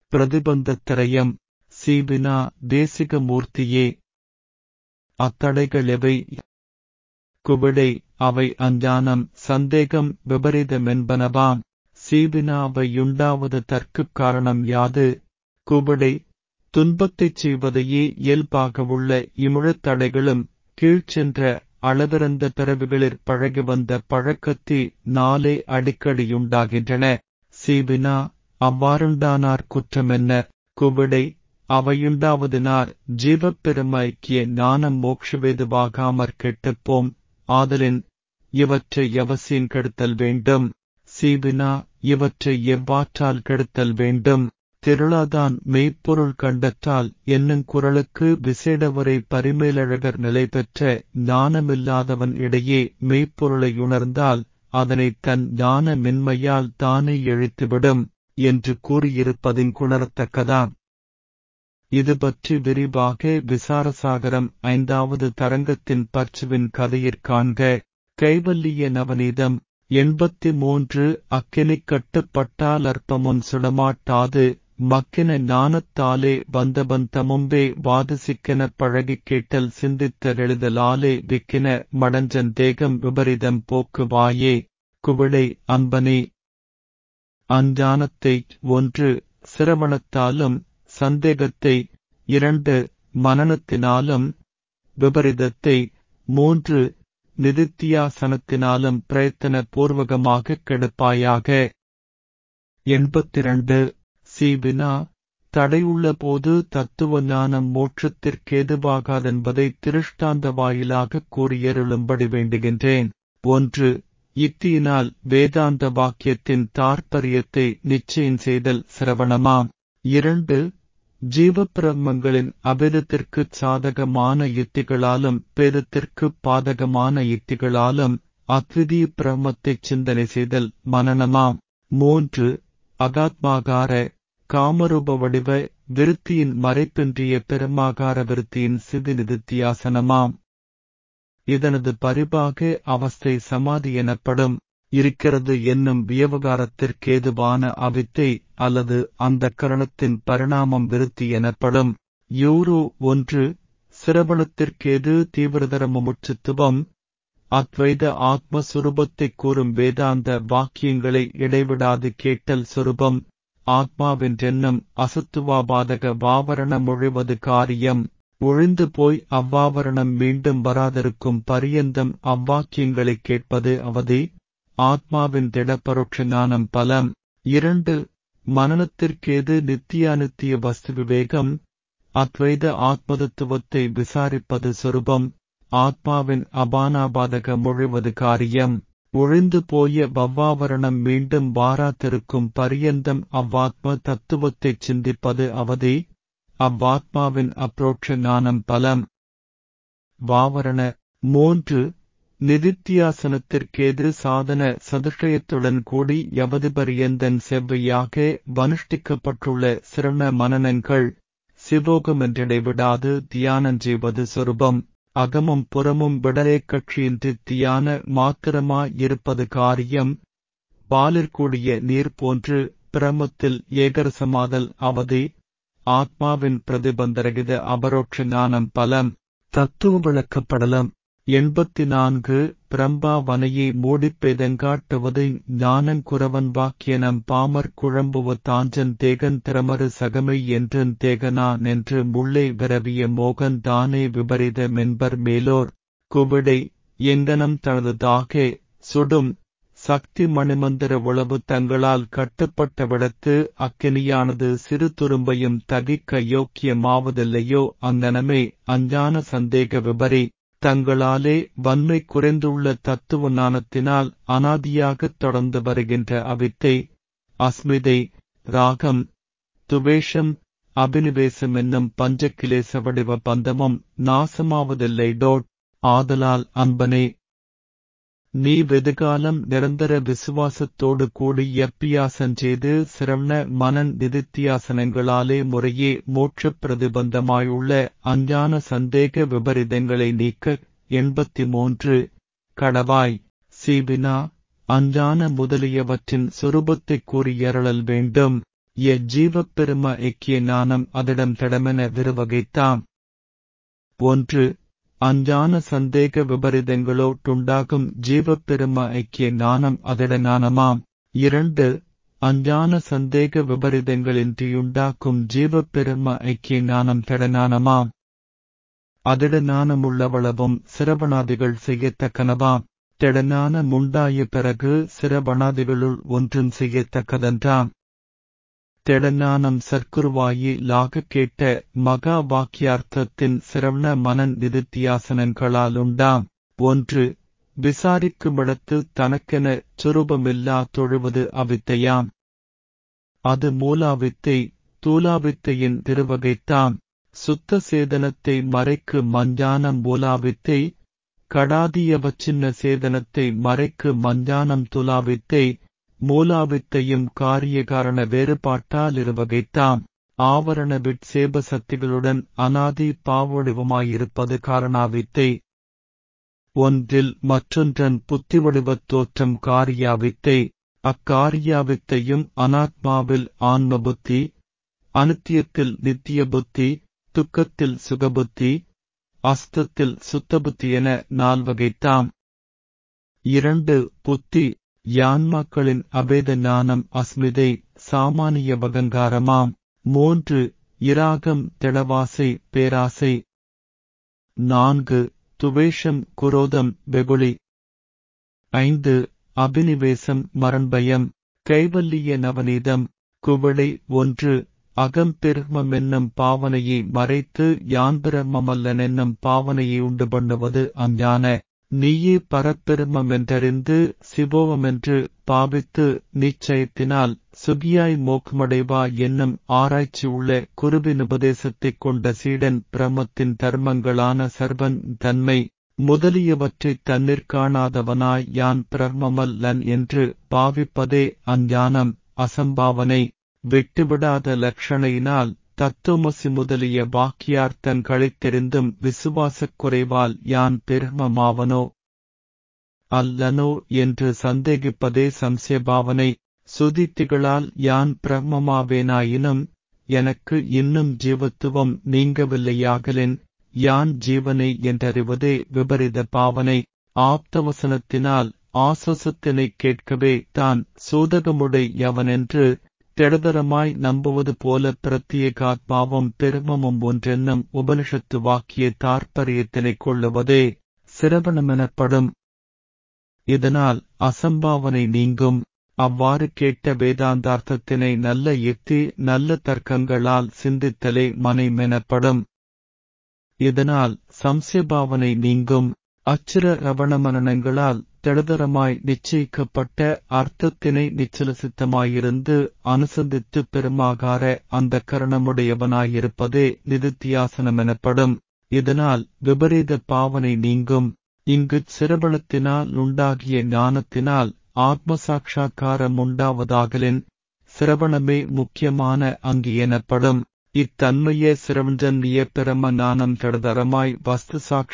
பிரதிபந்தத்திரயம் சீவினா தேசிகமூர்த்தியே அத்தடைகளெவை குவிடை அவை அஞ்ஞானம் சந்தேகம் விபரீதமென்பனவாம் சீவினாவையுண்டாவது தற்குக் காரணம் யாது குவிடை துன்பத்தைச் செய்வதையே இயல்பாகவுள்ள இமுழத் தடைகளும் கீழ்ச்சென்ற அளவிறந்த பிறவிகளிற் பழகி வந்த பழக்கத்தி நாளே அடிக்கடியுண்டாகின்றன சீவினா அவ்வாறுண்டானார் குற்றமென்ன குவிடை அவையுண்டாவதினார் ஜீவப்பெருமைக்கிய ஞானம் மோக்ஷவேதுவாகாமற் கெட்டுப்போம் ஆதலின் இவற்றை எவசின் கெடுத்தல் வேண்டும் சீவினா இவற்றை எவ்வாற்றால் கெடுத்தல் வேண்டும் திருளாதான் மெய்ப்பொருள் கண்டற்றால் என்னும் குரலுக்கு விசேடவரை பரிமேலழகர் நிலை பெற்ற ஞானமில்லாதவன் இடையே மெய்ப்பொருளை உணர்ந்தால் அதனைத் தன் ஞான மென்மையால் தானே எழுத்துவிடும் என்று கூறியிருப்பதின் குணரத்தக்கதாம் இது பற்றி விரிவாக விசாரசாகரம் ஐந்தாவது தரங்கத்தின் பர்ச்சுவின் கதையிற் காண்க கைவல்லிய நவநீதம் எண்பத்தி மூன்று அக்கினிக் கட்டுப்பட்டால் அற்பமுன் சுடமாட்டாது மக்கின ஞானத்தாலே வந்தவன் தமும்பே வாதசிக்கெனப் பழகிக் கேட்டல் சிந்தித்தரெழுதலாலே விக்கின மடஞ்சன் தேகம் விபரிதம் போக்குவாயே குவிளை அன்பனே அஞ்ஞானத்தை ஒன்று சிரவணத்தாலும் சந்தேகத்தை இரண்டு மனனத்தினாலும் விபரிதத்தை மூன்று நிதித்தியாசனத்தினாலும் பிரயத்தன பூர்வகமாகக் கெடுப்பாயாக எண்பத்திரண்டு சீவினா தடையுள்ள போது தத்துவ ஞானம் மோட்சத்திற்கேதுவாகாதென்பதை திருஷ்டாந்த வாயிலாகக் கூறியருளும்படி வேண்டுகின்றேன் ஒன்று யுக்தியினால் வேதாந்த வாக்கியத்தின் தாற்பரியத்தை நிச்சயம் செய்தல் சிரவணமாம் இரண்டு ஜீவப்பிரமங்களின் அபேதத்திற்குச் சாதகமான யுக்திகளாலும் பேதத்திற்குப் பாதகமான யுக்திகளாலும் அத்விதீய பிரமத்தைச் சிந்தனை செய்தல் மனனமாம் மூன்று அகாத்மாகார காமரூப வடிவ விருத்தியின் மறைப்பின்றிய பெருமாகார விருத்தியின் சிதி நிதித்தியாசனமாம் இதனது பரிபாக அவஸ்தை சமாதி எனப்படும் இருக்கிறது என்னும் வியவகாரத்திற்கேதுவான அவித்தை அல்லது அந்த கரணத்தின் பரிணாமம் விருத்தி எனப்படும் யூரு ஒன்று சிரவணத்திற்கேது தீவிரதரமுமுட்சித்துவம் அத்வைத ஆத்மசுரூபத்தைக் கூறும் வேதாந்த வாக்கியங்களை இடைவிடாது கேட்டல் சுரூபம் ஆத்மாவென்றென்னும் அசத்துவாபாதக வாவரணம் ஒழிவது காரியம் ஒழிந்து போய் அவ்வாவரணம் மீண்டும் வராதிருக்கும் பரியந்தம் அவ்வாக்கியங்களைக் கேட்பது அவதி ஆத்மாவின் திடப்பரோட்ச ஞானம் பலம் இரண்டு மனனத்திற்கேது நித்தியானித்திய வஸ்து விவேகம் அத்வைத ஆத்மதத்துவத்தை விசாரிப்பது சொரூபம் ஆத்மாவின் அபானாபாதக மொழிவது காரியம் ஒழிந்து போய வவ்வாவரணம் மீண்டும் வாராத்திருக்கும் பரியந்தம் அவ்வாத்ம தத்துவத்தைச் சிந்திப்பது அவதி அவ்வாத்மாவின் அப்ரோட்ச ஞானம் பலம் வாவரண மூன்று நிதித்தியாசனத்திற்கேது சாதன சதுஷயத்துடன் கூடி யவதிபரியந்தன் செவ்வையாக வனுஷ்டிக்கப்பட்டுள்ள சிரண மனநங்கள் சிவோகமென்றிடைவிடாது தியானஞ்செய்வது சொரூபம் அகமும் புறமும் விடலே கட்சியின்றி தியான மாத்திரமாயிருப்பது காரியம் பாலிற்கூடிய நீர் போன்று பிரமத்தில் ஏகரசமாதல் அவதி ஆத்மாவின் பிரதிபந்தரகித அபரோட்ச ஞானம் பலம் தத்துவ விளக்கப்படலம் எண்பத்தி நான்கு பிரம்பாவனையை மூடிப்பெதங்காட்டுவது ஞானங்குறவன் வாக்கியனம் பாமர் குழம்புவ தாஞ்சன் தேகன் திறமறு சகமை என்றன் தேகனா நின்று முள்ளை விரவிய மோகன் தானே விபரீத மென்பர் மேலோர் குவிடை எங்கனம் தனதுதாக சுடும் சக்தி மணிமந்திர உளவு தங்களால் கட்டுப்பட்ட விடத்து அக்கினியானது சிறு துரும்பையும் தகிக்க யோக்கியமாவதில்லையோ அங்கனமே அஞ்ஞான சந்தேக விபரி தங்களாலே வன்மை குறைந்துள்ள தத்துவ ஞானத்தினால் அனாதியாகத் தொடர்ந்து வருகின்ற அவித்தை அஸ்மிதை ராகம் துவேஷம் அபினிவேசம் என்னும் பஞ்சக்கிலேச வடிவ பந்தமும் நாசமாவதில்லை டோட் ஆதலால் அன்பனே நீ வெதுகாலம் நிரந்தர விசுவாசத்தோடு கூடி யப்பியாசம் செய்து சிரவண மனன் நிதித்தியாசனங்களாலே முறையே மோட்சப் பிரதிபந்தமாயுள்ள அஞ்ஞான சந்தேக விபரிதங்களை நீக்க எண்பத்தி மூன்று கடவாய் சீவினா அஞ்ஞான முதலியவற்றின் சொரூபத்தைக் கூறியறளல் வேண்டும் எ ஜீவப் பெரும ஐக்கிய ஞானம் அதிடம் திடமென விருவகைத்தாம் ஒன்று அஞ்ஞான சந்தேக விபரீதங்களோட்டுண்டாகும் ஜீவப் பெரும ஐக்கிய ஞானம் அதிட ஞானமாம் இரண்டு அஞ்ஞான சந்தேக விபரீதங்களின்றியுண்டாக்கும் ஜீவப் பெரும ஐக்கிய ஞானம் திடஞானமாம் அதிட ஞானமுள்ளவளவும் சிரவணாதிகள் செய்யத்தக்கனவாம் திடஞானம் உண்டாய பிறகு சிரவணாதிகளுள் ஒன்றும் செய்யத்தக்கதன்றாம் திடஞானம் சர்க்குருவாயி லாக கேட்ட மகா வாக்கியார்த்தத்தின் சிரவண மனன் நிதித்தியாசனங்களால் உண்டாம் ஒன்று விசாரிக்குமிடத்து தனக்கென சுரூபமில்லா தொழுவது அவித்தையாம் அது மூலாவித்தை தூலாவித்தையின் திருவகைத்தாம் சுத்த சேதனத்தை மறைக்கு மஞ்ஞானம் மூலாவித்தை கடாதியவச்சின்ன சேதனத்தை மறைக்கு மஞ்ஞானம் துலாவித்தை மூலாவித்தையும் காரியகாரண வேறுபாட்டால் இருவகைத்தாம் ஆவரண விட்சேப சக்திகளுடன் அனாதி பாவடிவமாயிருப்பது காரணாவித்தை ஒன்றில் மற்றொன்றன் புத்திவடிவத் தோற்றம் காரியாவித்தை அக்காரியாவித்தையும் அனாத்மாவில் ஆன்ம புத்தி அனுத்தியத்தில் நித்திய புத்தி துக்கத்தில் சுகபுத்தி அஸ்தத்தில் சுத்தபுத்தி என நால்வகைத்தாம் இரண்டு புத்தி யான்மாக்களின் அபேத ஞானம் அஸ்மிதை சாமானிய வகங்காரமாம் மூன்று இராகம் திடவாசை பேராசை நான்கு துவேஷம் குரோதம் வெகுளி ஐந்து அபினிவேசம் மரண்பயம் கைவல்லிய நவநீதம் குவளை ஒன்று அகம்பிரமம் என்னும் பாவனையை மறைத்து யான்பிரமல்லன் என்னும் பாவனையை உண்டு பண்ணுவது அஞ்ஞான நீயே பரப்பெருமம் என்றறிந்து சிவோவமென்று பாவித்து நிச்சயத்தினால் சுகியாய் மோக்கமடைவா என்னும் ஆராய்ச்சி உள்ள குருவின் உபதேசத்தைக் கொண்ட சீடன் பிரமத்தின் தர்மங்களான சர்வன் தன்மை முதலியவற்றைத் தன்னிற் காணாதவனாய் யான் பிரமமல்லன் என்று பாவிப்பதே அஞ்ஞானம் அசம்பாவனை விட்டுவிடாத லட்சணையினால் தத்துவமசி முதலிய வாக்கியார்த்தங்களைத் தெரிந்தும் விசுவாசக் குறைவால் யான் பெருமமாவனோ அல்லனோ என்று சந்தேகிப்பதே சம்சயபாவனை சுதித்திகளால் யான் பிரம்மமாவேனாயினும் எனக்கு இன்னும் ஜீவத்துவம் நீங்கவில்லையாகலின் யான் ஜீவனை என்றறிவதே விபரீத பாவனை ஆப்தவசனத்தினால் ஆசோசத்தினைக் கேட்கவே தான் சூதகமுடை எவனென்று திடதரமாய் நம்புவது போல பிரத்தியேகாத்மாவும் பெருமமும் ஒன்றென்னும் உபனிஷத்து வாக்கிய தாற்பரியத்தினைக் கொள்ளுவதே சிரவணமெனப்படும் இதனால் அசம்பாவனை நீங்கும் அவ்வாறு கேட்ட வேதாந்தார்த்தத்தினை நல்ல யுக்தி நல்ல தர்க்கங்களால் சிந்தித்தலே மனைமெனப்படும் இதனால் சம்சயபாவனை நீங்கும் அச்சிர ரவணமனனங்களால் திடதரமாய் நிச்சயிக்கப்பட்ட அர்த்தத்தினை நிச்சலசித்தமாயிருந்து அனுசந்தித்து பெருமாகார அந்த கரணமுடையவனாயிருப்பதே நிதித்தியாசனமெனப்படும் இதனால் விபரீத பாவனை நீங்கும் இங்குச் சிரவணத்தினால் உண்டாகிய ஞானத்தினால் ஆத்ம சாட்சா்காரம் உண்டாவதாகலின் சிரவணமே முக்கியமான அங்கி எனப்படும் இத்தன்மையே சிரவஞ்சன்ய பிரம ஞானம் திடதரமாய் வஸ்து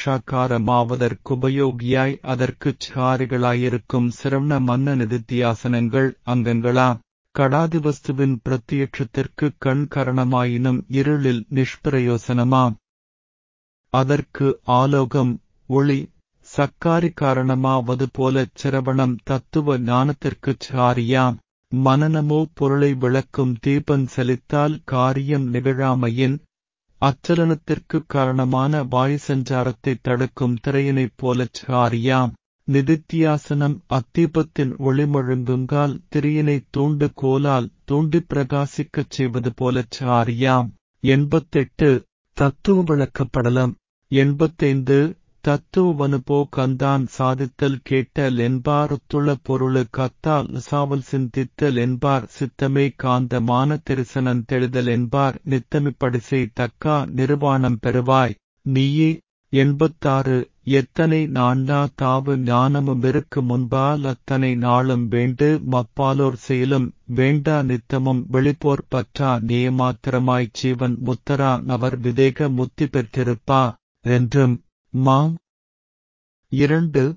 சாட்சா்காரமாவதற்குபயோகியாய் அதற்குச் சாரிகளாயிருக்கும் சிரவண மன்ன நிதித்தியாசனங்கள் அங்கங்களாம் கடாதி வஸ்துவின் பிரத்யட்சத்திற்கு கண் கரணமாயினும் இருளில் நிஷ்பிரயோசனமாம் அதற்கு ஆலோகம் ஒளி சக்காரி காரணமாவது போலச் சிரவணம் தத்துவ ஞானத்திற்குச் சாரியாம் மனநமோ பொருளை விளக்கும் தீபம் செலித்தால் காரியம் நிகழாமையின் அச்சலனத்திற்குக் காரணமான வாயு சஞ்சாரத்தைத் தடுக்கும் திரையினைப் போலச் சாரியாம் நிதித்தியாசனம் அத்தீபத்தின் ஒளிமொழுங்குங்கால் திரியினைத் தூண்டு கோலால் தூண்டிப் பிரகாசிக்கச் செய்வது போலச் சாரியாம் எண்பத்தெட்டு தத்துவ விளக்கப்படலம் எண்பத்தைந்து தத்துவனுபோ கந்தான் சாதித்தல் கேட்டல் என்பார் ஒத்துள்ள பொருளு கத்தால் சாவல் சிந்தித்தல் என்பார் சித்தமே காந்தமான திருசனன் தெளிதல் என்பார் நித்தமிப்படிசை தக்கா நிர்வாணம் பெறுவாய் நீயே எண்பத்தாறு எத்தனை நான்டா தாவு ஞானமும் இருக்கு முன்பால் அத்தனை நாளும் வேண்டு மப்பாலோர் செயலும் வேண்டா நித்தமும் வெளிப்போர் பற்றா நேமாத்திரமாய்ச் சீவன் முத்தரா அவர் விதேக முத்தி பெற்றிருப்பா என்றும் மாம் இரண்டு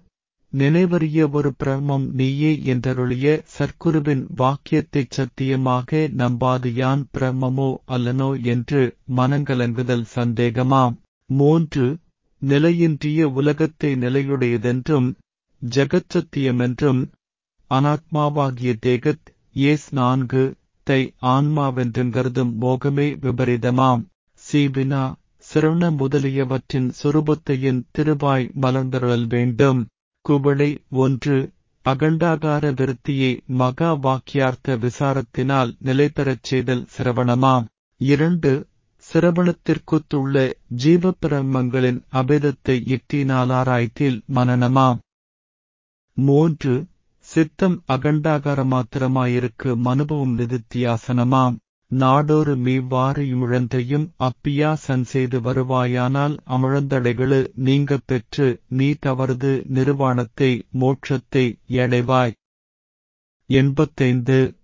நினைவறிய ஒரு பிரமம் நீயே என்றருளிய சற்குருவின் வாக்கியத்தைச் சத்தியமாக நம்பாது யான் பிரமமோ அல்லனோ என்று மனங்கலங்குதல் சந்தேகமாம் மூன்று நிலையின்றிய உலகத்தை நிலையுடையதென்றும் ஜெகச்சத்தியமென்றும் அனாத்மாவாகிய தேகத் ஏஸ் நான்கு தை ஆன்மாவென்றெங்கருதும் மோகமே விபரீதமாம் சீவினா சிரவண முதலியவற்றின் சொரூபத்தையின் திருவாய் மலர்ந்தருளல் வேண்டும் குவளை ஒன்று அகண்டாகார விருத்தியை மகா வாக்கியார்த்த விசாரத்தினால் நிலைபெறச் செய்தல் சிரவணமாம் இரண்டு சிரவணத்திற்குத்துள்ள ஜீவப்பிரமங்களின் அபேதத்தை இட்டினாலாராய்த்தில் மனனமாம் மூன்று சித்தம் அகண்டாகார மாத்திரமாயிருக்கு மனுபவம் நிதித்தியாசனமாம் நாடொரு மீவாறு இமுழந்தையும் அப்பியாசன் செய்து வருவாயானால் அமிழந்தடைகளு நீங்கப் பெற்று நீ தவறுது நிர்வாணத்தை மோட்சத்தை எடைவாய் எண்பத்தைந்து